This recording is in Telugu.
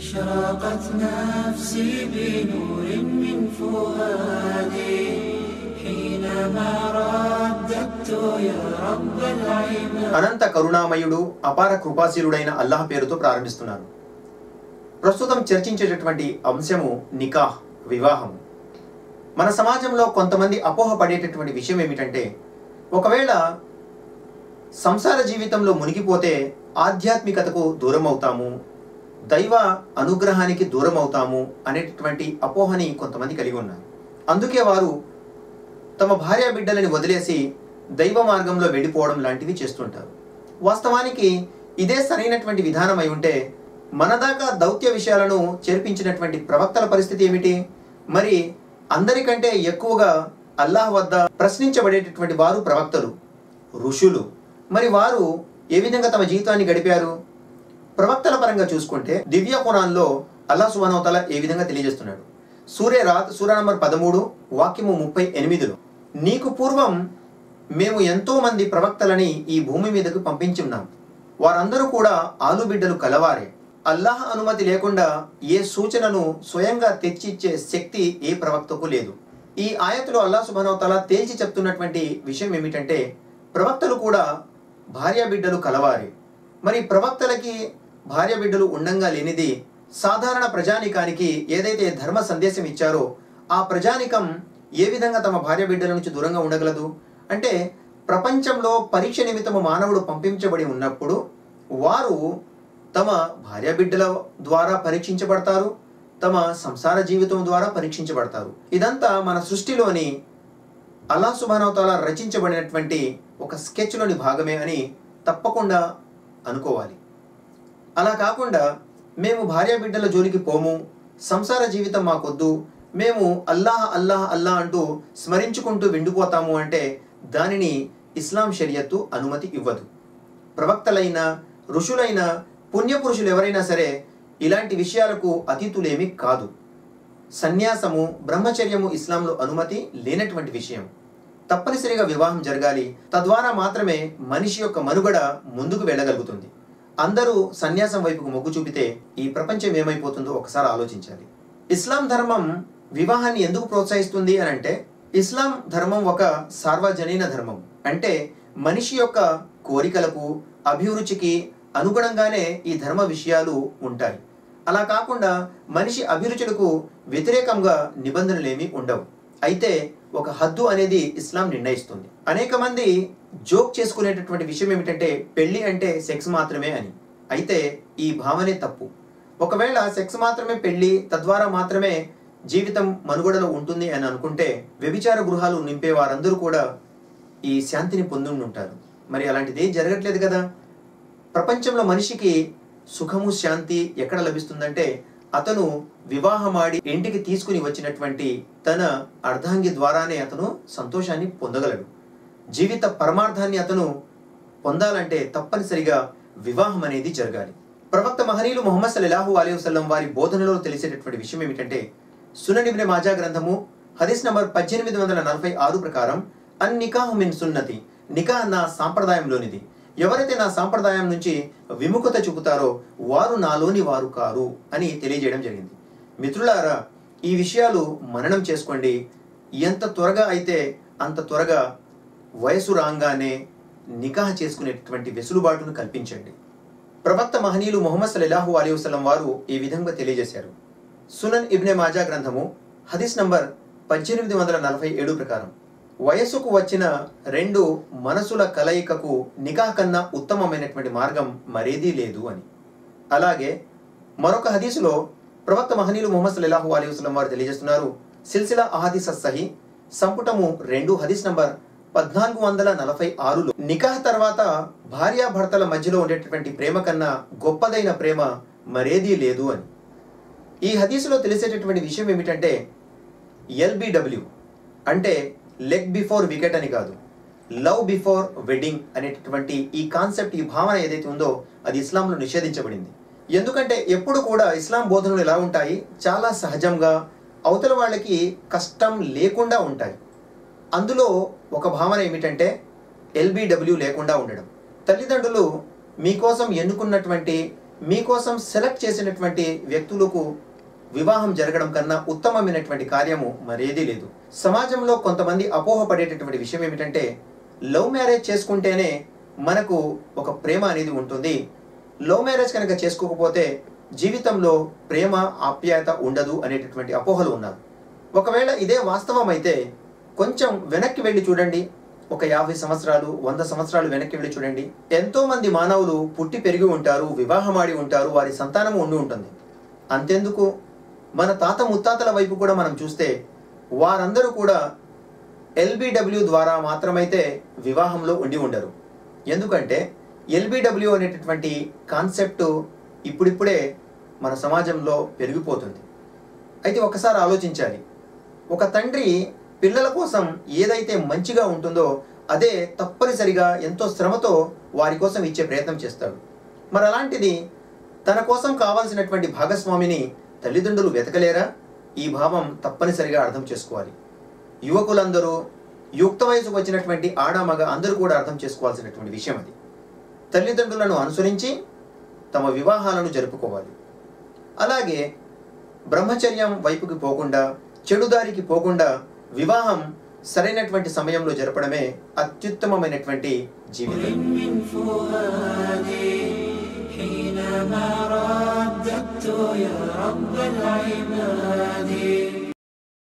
أشرقت نفسي بنور من فؤادي حينما رددت يا رب العباد అనంత కరుణామయుడు అపార కృపాశీలుడైన అల్లాహ్ పేరుతో ప్రారంభిస్తున్నాను ప్రస్తుతం చర్చించేటటువంటి అంశము నికాహ్ వివాహం మన సమాజంలో కొంతమంది అపోహ పడేటటువంటి విషయం ఏమిటంటే ఒకవేళ సంసార జీవితంలో మునిగిపోతే ఆధ్యాత్మికతకు దూరం అవుతాము దైవ అనుగ్రహానికి దూరం అవుతాము అనేటటువంటి అపోహని కొంతమంది కలిగి ఉన్నారు అందుకే వారు తమ భార్య బిడ్డలని వదిలేసి దైవ మార్గంలో వెళ్ళిపోవడం లాంటివి చేస్తుంటారు వాస్తవానికి ఇదే సరైనటువంటి విధానం అయి ఉంటే మనదాకా దౌత్య విషయాలను చేర్పించినటువంటి ప్రవక్తల పరిస్థితి ఏమిటి మరి అందరికంటే ఎక్కువగా అల్లాహ్ వద్ద ప్రశ్నించబడేటటువంటి వారు ప్రవక్తలు ఋషులు మరి వారు ఏ విధంగా తమ జీవితాన్ని గడిపారు ప్రవక్తల పరంగా చూసుకుంటే దివ్య ఖురాన్లో అల్లా సుబానవతల ఏ విధంగా తెలియజేస్తున్నాడు సూర్య రాత్ సూర్య నంబర్ పదమూడు వాక్యము ముప్పై ఎనిమిదిలో నీకు పూర్వం మేము ఎంతో మంది ప్రవక్తలని ఈ భూమి మీదకు పంపించి ఉన్నాం వారందరూ కూడా ఆలుబిడ్డలు కలవారే అల్లాహ్ అనుమతి లేకుండా ఏ సూచనను స్వయంగా తెచ్చిచ్చే శక్తి ఏ ప్రవక్తకు లేదు ఈ ఆయతలో అల్లాహ్ సుబానవతల తేల్చి చెప్తున్నటువంటి విషయం ఏమిటంటే ప్రవక్తలు కూడా భార్య బిడ్డలు కలవారే మరి ప్రవక్తలకి భార్య బిడ్డలు ఉండంగా లేనిది సాధారణ ప్రజానికానికి ఏదైతే ధర్మ సందేశం ఇచ్చారో ఆ ప్రజానికం ఏ విధంగా తమ భార్య బిడ్డల నుంచి దూరంగా ఉండగలదు అంటే ప్రపంచంలో పరీక్ష నిమిత్తము మానవుడు పంపించబడి ఉన్నప్పుడు వారు తమ భార్య బిడ్డల ద్వారా పరీక్షించబడతారు తమ సంసార జీవితం ద్వారా పరీక్షించబడతారు ఇదంతా మన సృష్టిలోని అల్లా సుబానవతాల రచించబడినటువంటి ఒక స్కెచ్లోని భాగమే అని తప్పకుండా అనుకోవాలి అలా కాకుండా మేము భార్య బిడ్డల జోలికి పోము సంసార జీవితం మాకొద్దు మేము అల్లాహ్ అల్లాహ్ అల్లాహ్ అంటూ స్మరించుకుంటూ వెండిపోతాము అంటే దానిని ఇస్లాం షరియత్తు అనుమతి ఇవ్వదు ప్రవక్తలైన ఋషులైన పుణ్యపురుషులు ఎవరైనా సరే ఇలాంటి విషయాలకు అతీతులేమి కాదు సన్యాసము బ్రహ్మచర్యము ఇస్లాంలో అనుమతి లేనటువంటి విషయం తప్పనిసరిగా వివాహం జరగాలి తద్వారా మాత్రమే మనిషి యొక్క మనుగడ ముందుకు వెళ్ళగలుగుతుంది అందరూ సన్యాసం వైపుకు మొగ్గు చూపితే ఈ ప్రపంచం ఏమైపోతుందో ఒకసారి ఆలోచించాలి ఇస్లాం ధర్మం వివాహాన్ని ఎందుకు ప్రోత్సహిస్తుంది అని అంటే ఇస్లాం ధర్మం ఒక సార్వజనీన ధర్మం అంటే మనిషి యొక్క కోరికలకు అభిరుచికి అనుగుణంగానే ఈ ధర్మ విషయాలు ఉంటాయి అలా కాకుండా మనిషి అభిరుచులకు వ్యతిరేకంగా నిబంధనలేమీ ఉండవు అయితే ఒక హద్దు అనేది ఇస్లాం నిర్ణయిస్తుంది అనేక మంది జోక్ చేసుకునేటటువంటి విషయం ఏమిటంటే పెళ్లి అంటే సెక్స్ మాత్రమే అని అయితే ఈ భావనే తప్పు ఒకవేళ సెక్స్ మాత్రమే పెళ్లి తద్వారా మాత్రమే జీవితం మనుగడలో ఉంటుంది అని అనుకుంటే వ్యభిచార గృహాలు నింపే వారందరూ కూడా ఈ శాంతిని పొందుండి ఉంటారు మరి అలాంటిది ఏం జరగట్లేదు కదా ప్రపంచంలో మనిషికి సుఖము శాంతి ఎక్కడ లభిస్తుందంటే అతను వివాహమాడి ఇంటికి తీసుకుని వచ్చినటువంటి తన అర్ధాంగి ద్వారానే అతను సంతోషాన్ని పొందగలడు జీవిత పరమార్థాన్ని అతను పొందాలంటే తప్పనిసరిగా వివాహం అనేది జరగాలి ప్రవక్త మహనీయులు మొహమ్మద్ సల్లాహు అలీ వసల్లం వారి బోధనలో తెలిసేటటువంటి విషయం ఏమిటంటే సుననిబ్నే మాజా గ్రంథము హదీస్ నంబర్ పద్దెనిమిది వందల నలభై ఆరు ప్రకారం అన్ నికాహు మిన్ సున్నతి నికాహ్ నా సాంప్రదాయంలోనిది ఎవరైతే నా సాంప్రదాయం నుంచి విముఖత చూపుతారో వారు నాలోని వారు కారు అని తెలియజేయడం జరిగింది మిత్రులారా ఈ విషయాలు మననం చేసుకోండి ఎంత త్వరగా అయితే అంత త్వరగా వయసు రాగానే నికాహ్ చేసుకునేటటువంటి వెసులుబాటును కల్పించండి ప్రవక్త మహనీయులు మొహమ్మద్ సల్లాహు అలీ వసలం వారు ఈ విధంగా తెలియజేశారు సునన్ ఇబ్నె మాజా గ్రంథము హదీస్ నంబర్ పద్దెనిమిది వందల నలభై ఏడు ప్రకారం వయస్సుకు వచ్చిన రెండు మనసుల కలయికకు నికా కన్నా ఉత్తమమైనటువంటి మార్గం మరేదీ లేదు అని అలాగే మరొక హదీసులో ప్రవక్త మహనీయులు ముహమ్మద్ సల్లాహు అలీ వసలం వారు తెలియజేస్తున్నారు సిల్సిలా అహదీస్ సహి సంపుటము రెండు హదీస్ నంబర్ పద్నాలుగు వందల నలభై ఆరులో నికాహ్ తర్వాత భార్యాభర్తల మధ్యలో ఉండేటటువంటి ప్రేమ కన్నా గొప్పదైన ప్రేమ మరేదీ లేదు అని ఈ హదీసులో తెలిసేటటువంటి విషయం ఏమిటంటే ఎల్బిడబ్ల్యూ అంటే లెగ్ బిఫోర్ వికెట్ అని కాదు లవ్ బిఫోర్ వెడ్డింగ్ అనేటటువంటి ఈ కాన్సెప్ట్ ఈ భావన ఏదైతే ఉందో అది ఇస్లాంలో నిషేధించబడింది ఎందుకంటే ఎప్పుడు కూడా ఇస్లాం బోధనలు ఎలా ఉంటాయి చాలా సహజంగా అవతల వాళ్ళకి కష్టం లేకుండా ఉంటాయి అందులో ఒక భావన ఏమిటంటే ఎల్బిడబ్ల్యూ లేకుండా ఉండడం తల్లిదండ్రులు మీకోసం ఎన్నుకున్నటువంటి మీకోసం సెలెక్ట్ చేసినటువంటి వ్యక్తులకు వివాహం జరగడం కన్నా ఉత్తమమైనటువంటి కార్యము మరేదీ లేదు సమాజంలో కొంతమంది అపోహపడేటటువంటి విషయం ఏమిటంటే లవ్ మ్యారేజ్ చేసుకుంటేనే మనకు ఒక ప్రేమ అనేది ఉంటుంది లవ్ మ్యారేజ్ కనుక చేసుకోకపోతే జీవితంలో ప్రేమ ఆప్యాయత ఉండదు అనేటటువంటి అపోహలు ఉన్నారు ఒకవేళ ఇదే వాస్తవం అయితే కొంచెం వెనక్కి వెళ్ళి చూడండి ఒక యాభై సంవత్సరాలు వంద సంవత్సరాలు వెనక్కి వెళ్ళి చూడండి ఎంతో మంది మానవులు పుట్టి పెరిగి ఉంటారు వివాహమాడి ఉంటారు వారి సంతానము ఉండి ఉంటుంది అంతెందుకు మన తాత ముత్తాతల వైపు కూడా మనం చూస్తే వారందరూ కూడా ఎల్బిడబ్ల్యూ ద్వారా మాత్రమైతే వివాహంలో ఉండి ఉండరు ఎందుకంటే ఎల్బిడబ్ల్యూ అనేటటువంటి కాన్సెప్ట్ ఇప్పుడిప్పుడే మన సమాజంలో పెరిగిపోతుంది అయితే ఒకసారి ఆలోచించాలి ఒక తండ్రి పిల్లల కోసం ఏదైతే మంచిగా ఉంటుందో అదే తప్పనిసరిగా ఎంతో శ్రమతో వారి కోసం ఇచ్చే ప్రయత్నం చేస్తాడు మరి అలాంటిది తన కోసం కావాల్సినటువంటి భాగస్వామిని తల్లిదండ్రులు వెతకలేరా ఈ భావం తప్పనిసరిగా అర్థం చేసుకోవాలి యువకులందరూ యుక్త వయసుకు వచ్చినటువంటి ఆడ మగ అందరూ కూడా అర్థం చేసుకోవాల్సినటువంటి విషయం అది తల్లిదండ్రులను అనుసరించి తమ వివాహాలను జరుపుకోవాలి అలాగే బ్రహ్మచర్యం వైపుకి పోకుండా చెడుదారికి పోకుండా వివాహం సరైనటువంటి సమయంలో జరపడమే అత్యుత్తమమైనటువంటి జీవితం من فؤادي حينما رددت يا رب العباد